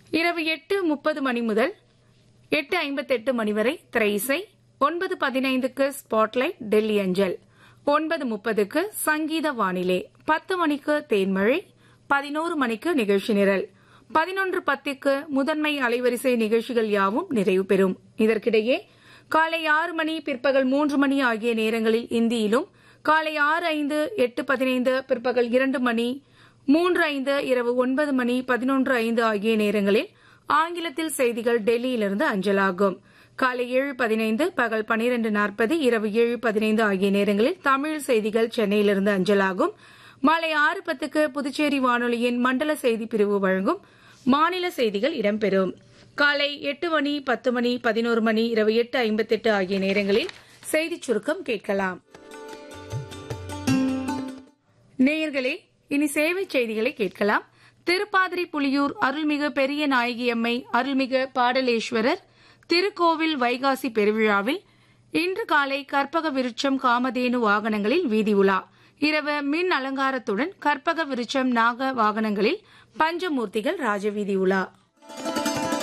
இரவு எட்டு முப்பது மணி முதல் எட்டு ஐம்பத்தெட்டு மணி வரை திரையிசை ஒன்பது பதினைந்துக்கு ஸ்பாட்லைட் டெல்லி அஞ்சல் ஒன்பது முப்பதுக்கு சங்கீத வானிலை பத்து மணிக்கு தேன்மழை பதினோரு மணிக்கு நிகழ்ச்சி நிரல் பதினொன்று பத்துக்கு முதன்மை அலைவரிசை நிகழ்ச்சிகள் யாவும் நிறைவு பெறும் இதற்கிடையே காலை ஆறு மணி பிற்பகல் மூன்று மணி ஆகிய நேரங்களில் இந்தியிலும் காலை ஆறு ஐந்து எட்டு பதினைந்து பிற்பகல் இரண்டு மணி மூன்று ஐந்து இரவு ஒன்பது மணி பதினொன்று ஐந்து ஆகிய நேரங்களில் ஆங்கிலத்தில் செய்திகள் டெல்லியிலிருந்து அஞ்சலாகும் காலை ஏழு பதினைந்து பகல் பனிரெண்டு நாற்பது இரவு ஏழு பதினைந்து ஆகிய நேரங்களில் தமிழ் செய்திகள் சென்னையிலிருந்து அஞ்சலாகும் மாலை ஆறு பத்துக்கு புதுச்சேரி வானொலியின் மண்டல செய்தி பிரிவு வழங்கும் மாநில செய்திகள் இடம்பெறும் காலை எட்டு மணி பத்து மணி பதினோரு மணி இரவு எட்டு ஐம்பத்தெட்டு ஆகிய நேரங்களில் செய்திச் சுருக்கம் கேட்கலாம் நேயர்களே இனி சேவை செய்திகளை கேட்கலாம் திருப்பாதிரி புலியூர் அருள்மிகு பெரிய நாயகியம்மை அருள்மிகு பாடலேஸ்வரர் திருக்கோவில் வைகாசி பெருவிழாவில் இன்று காலை கற்பக விருட்சம் காமதேனு வாகனங்களில் வீதி உலா இரவு மின் அலங்காரத்துடன் கற்பக விருட்சம் நாக வாகனங்களில் பஞ்சமூர்த்திகள் ராஜவீதி உலா